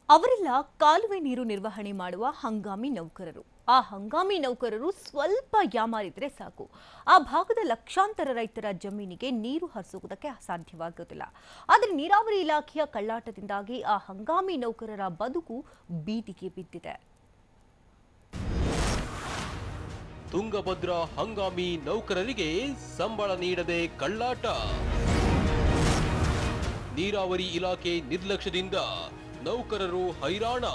ಅವರೆಲ್ಲ ಕಾಲುವೆ ನೀರು ನಿರ್ವಹಣೆ ಮಾಡುವ ಹಂಗಾಮಿ ನೌಕರರು ಆ ಹಂಗಾಮಿ ನೌಕರರು ಸ್ವಲ್ಪ ಯಾಮಾರಿದ್ರೆ ಸಾಕು ಆ ಭಾಗದ ಲಕ್ಷಾಂತರ ರೈತರ ಜಮೀನಿಗೆ ನೀರು ಹರಿಸುವುದಕ್ಕೆ ಸಾಧ್ಯವಾಗುವುದಿಲ್ಲ ಆದರೆ ನೀರಾವರಿ ಇಲಾಖೆಯ ಕಳ್ಳಾಟದಿಂದಾಗಿ ಆ ಹಂಗಾಮಿ ನೌಕರರ ಬದುಕು ಬೀದಿಗೆ ಬಿದ್ದಿದೆ ತುಂಗಭದ್ರಾ ಹಂಗಾಮಿ ನೌಕರರಿಗೆ ಸಂಬಳ ನೀಡದೆ ಕಳ್ಳಾಟ ನೀರಾವರಿ ಇಲಾಖೆ ನಿರ್ಲಕ್ಷ್ಯದಿಂದ ನೌಕರರು ಹೈರಾಣ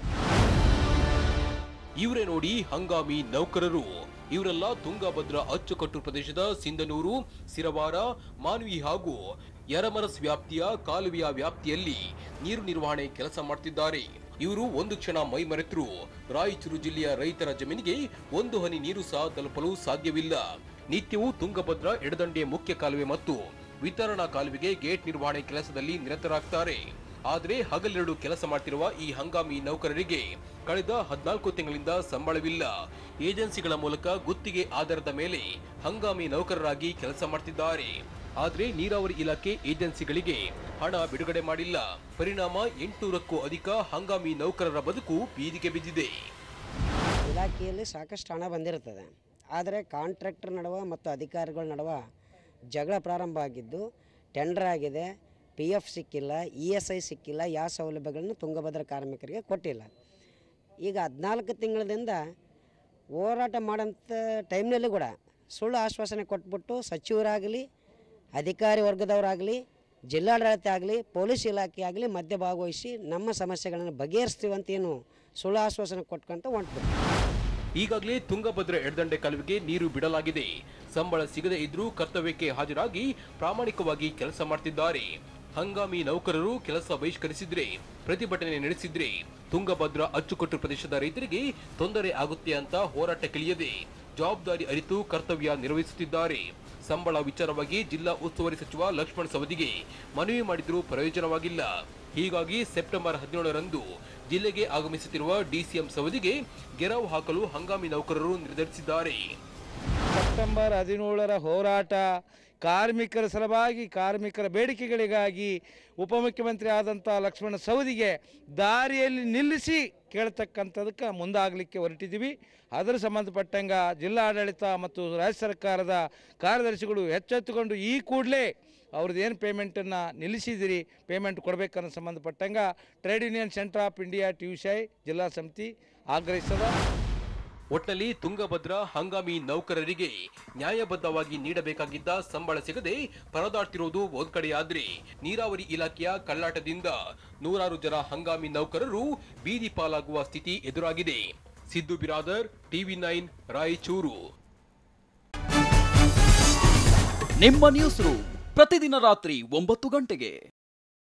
ಇವರೇ ನೋಡಿ ಹಂಗಾಮಿ ನೌಕರರು ಇವರೆಲ್ಲ ತುಂಗಭದ್ರಾ ಅಚ್ಚುಕಟ್ಟು ಪ್ರದೇಶದ ಸಿಂಧನೂರು ಸಿರವಾರ ಮಾನ್ವಿ ಹಾಗೂ ಯರಮರಸ್ ವ್ಯಾಪ್ತಿಯ ಕಾಲುವೆಯ ವ್ಯಾಪ್ತಿಯಲ್ಲಿ ನೀರು ನಿರ್ವಹಣೆ ಕೆಲಸ ಮಾಡ್ತಿದ್ದಾರೆ ಇವರು ಒಂದು ಕ್ಷಣ ಮೈ ಮರೆತರು ರಾಯಚೂರು ಜಿಲ್ಲೆಯ ರೈತರ ಜಮೀನಿಗೆ ಒಂದು ಹನಿ ನೀರು ಸಹ ತಲುಪಲು ಸಾಧ್ಯವಿಲ್ಲ ನಿತ್ಯವೂ ತುಂಗಭದ್ರಾ ಎಡದಂಡೆ ಮುಖ್ಯ ಕಾಲುವೆ ಮತ್ತು ವಿತರಣಾ ಕಾಲುವೆಗೆ ಗೇಟ್ ನಿರ್ವಹಣೆ ಕೆಲಸದಲ್ಲಿ ನಿರತರಾಗ್ತಾರೆ ಆದರೆ ಹಗಲಿರುಳು ಕೆಲಸ ಮಾಡ್ತಿರುವ ಈ ಹಂಗಾಮಿ ನೌಕರರಿಗೆ ಕಳೆದ ಹದಿನಾಲ್ಕು ತಿಂಗಳಿಂದ ಸಂಬಳವಿಲ್ಲ ಏಜೆನ್ಸಿಗಳ ಮೂಲಕ ಗುತ್ತಿಗೆ ಆಧಾರದ ಮೇಲೆ ಹಂಗಾಮಿ ನೌಕರರಾಗಿ ಕೆಲಸ ಮಾಡ್ತಿದ್ದಾರೆ ಆದರೆ ನೀರಾವರಿ ಇಲಾಖೆ ಏಜೆನ್ಸಿಗಳಿಗೆ ಹಣ ಬಿಡುಗಡೆ ಮಾಡಿಲ್ಲ ಪರಿಣಾಮ ಎಂಟುನೂರಕ್ಕೂ ಅಧಿಕ ಹಂಗಾಮಿ ನೌಕರರ ಬದುಕು ಬೀದಿಗೆ ಬಿದ್ದಿದೆ ಇಲಾಖೆಯಲ್ಲಿ ಸಾಕಷ್ಟು ಹಣ ಬಂದಿರ್ತದೆ ಆದರೆ ಕಾಂಟ್ರಾಕ್ಟರ್ ನಡುವ ಮತ್ತು ಅಧಿಕಾರಿಗಳ ನಡುವ ಜಗಳ ಪ್ರಾರಂಭ ಆಗಿದ್ದು ಟೆಂಡರ್ ಆಗಿದೆ ಪಿ ಎಫ್ ಸಿಕ್ಕಿಲ್ಲ ಇ ಎಸ್ ಐ ಸಿಕ್ಕಿಲ್ಲ ಯಾವ ಸೌಲಭ್ಯಗಳನ್ನು ತುಂಗಭದ್ರಾ ಕಾರ್ಮಿಕರಿಗೆ ಕೊಟ್ಟಿಲ್ಲ ಈಗ ಹದಿನಾಲ್ಕು ತಿಂಗಳಿಂದ ಹೋರಾಟ ಮಾಡೋಂಥ ಟೈಮ್ನಲ್ಲಿ ಕೂಡ ಸುಳ್ಳು ಆಶ್ವಾಸನೆ ಕೊಟ್ಬಿಟ್ಟು ಸಚಿವರಾಗಲಿ ಅಧಿಕಾರಿ ವರ್ಗದವರಾಗಲಿ ಜಿಲ್ಲಾಡಳಿತ ಆಗಲಿ ಪೊಲೀಸ್ ಇಲಾಖೆ ಆಗಲಿ ಮಧ್ಯ ಭಾಗವಹಿಸಿ ನಮ್ಮ ಸಮಸ್ಯೆಗಳನ್ನು ಬಗೆಹರಿಸ್ತೀವಿ ಅಂತ ಏನು ಸುಳ್ಳು ಆಶ್ವಾಸನೆ ಕೊಟ್ಕೊಂತ ಹೊಂಟ್ಬಿಟ್ಟು ಈಗಾಗಲೇ ತುಂಗಭದ್ರಾ ಎಡದಂಡೆ ಕಾಲುವೆಗೆ ನೀರು ಬಿಡಲಾಗಿದೆ ಸಂಬಳ ಸಿಗದೇ ಇದ್ರೂ ಕರ್ತವ್ಯಕ್ಕೆ ಹಾಜರಾಗಿ ಪ್ರಾಮಾಣಿಕವಾಗಿ ಕೆಲಸ ಮಾಡ್ತಿದ್ದಾರೆ ಹಂಗಾಮಿ ನೌಕರರು ಕೆಲಸ ಬಹಿಷ್ಕರಿಸಿದ್ರೆ ಪ್ರತಿಭಟನೆ ನಡೆಸಿದ್ರೆ ತುಂಗಭದ್ರಾ ಅಚ್ಚುಕಟ್ಟು ಪ್ರದೇಶದ ರೈತರಿಗೆ ತೊಂದರೆ ಆಗುತ್ತೆ ಅಂತ ಹೋರಾಟಕ್ಕಿಳಿಯದೆ ಜವಾಬ್ದಾರಿ ಅರಿತು ಕರ್ತವ್ಯ ನಿರ್ವಹಿಸುತ್ತಿದ್ದಾರೆ ಸಂಬಳ ವಿಚಾರವಾಗಿ ಜಿಲ್ಲಾ ಉಸ್ತುವಾರಿ ಸಚಿವ ಲಕ್ಷ್ಮಣ್ ಸವದಿಗೆ ಮನವಿ ಮಾಡಿದರೂ ಪ್ರಯೋಜನವಾಗಿಲ್ಲ ಹೀಗಾಗಿ ಸೆಪ್ಟೆಂಬರ್ ಹದಿನೇಳರಂದು ಜಿಲ್ಲೆಗೆ ಆಗಮಿಸುತ್ತಿರುವ ಡಿಸಿಎಂ ಸವದಿಗೆ ಗೆರವು ಹಾಕಲು ಹಂಗಾಮಿ ನೌಕರರು ನಿರ್ಧರಿಸಿದ್ದಾರೆ ಸೆಪ್ಟೆಂಬರ್ ಹದಿನೇಳರ ಹೋರಾಟ ಕಾರ್ಮಿಕರ ಸಲುವಾಗಿ ಕಾರ್ಮಿಕರ ಬೇಡಿಕೆಗಳಿಗಾಗಿ ಉಪಮುಖ್ಯಮಂತ್ರಿ ಆದಂಥ ಲಕ್ಷ್ಮಣ ಸವದಿಗೆ ದಾರಿಯಲ್ಲಿ ನಿಲ್ಲಿಸಿ ಕೇಳ್ತಕ್ಕಂಥದಕ್ಕೆ ಮುಂದಾಗಲಿಕ್ಕೆ ಹೊರಟಿದ್ದೀವಿ ಅದರ ಸಂಬಂಧಪಟ್ಟಂಗ ಜಿಲ್ಲಾಡಳಿತ ಮತ್ತು ರಾಜ್ಯ ಸರ್ಕಾರದ ಕಾರ್ಯದರ್ಶಿಗಳು ಎಚ್ಚೆತ್ತುಕೊಂಡು ಈ ಕೂಡಲೇ ಅವ್ರದ್ದು ಏನು ಪೇಮೆಂಟನ್ನು ನಿಲ್ಲಿಸಿದಿರಿ ಪೇಮೆಂಟ್ ಕೊಡಬೇಕನ್ನೋ ಸಂಬಂಧಪಟ್ಟಂಗ trade union centre of India ಟ್ಯೂಷೈ ಜಿಲ್ಲಾ ಸಮಿತಿ ಆಗ್ರಹಿಸದ ಒಟ್ನಲ್ಲಿ ತುಂಗಭದ್ರಾ ಹಂಗಾಮಿ ನೌಕರರಿಗೆ ನ್ಯಾಯಬದ್ಧವಾಗಿ ನೀಡಬೇಕಾಗಿದ್ದ ಸಂಬಳ ಸಿಗದೆ ಪರದಾಡ್ತಿರೋದು ಒಂದ್ ಕಡೆಯಾದ್ರೆ ನೀರಾವರಿ ಇಲಾಖೆಯ ಕಳ್ಳಾಟದಿಂದ ನೂರಾರು ಜನ ಹಂಗಾಮಿ ನೌಕರರು ಬೀದಿ ಪಾಲಾಗುವ ಸ್ಥಿತಿ ಎದುರಾಗಿದೆ ಸಿದ್ದು ಬಿರಾದರ್ ಟಿವಿ ನೈನ್ ರಾಯಚೂರು ನಿಮ್ಮ ನ್ಯೂಸ್ ರೂಮ್ ಪ್ರತಿದಿನ ರಾತ್ರಿ ಒಂಬತ್ತು ಗಂಟೆಗೆ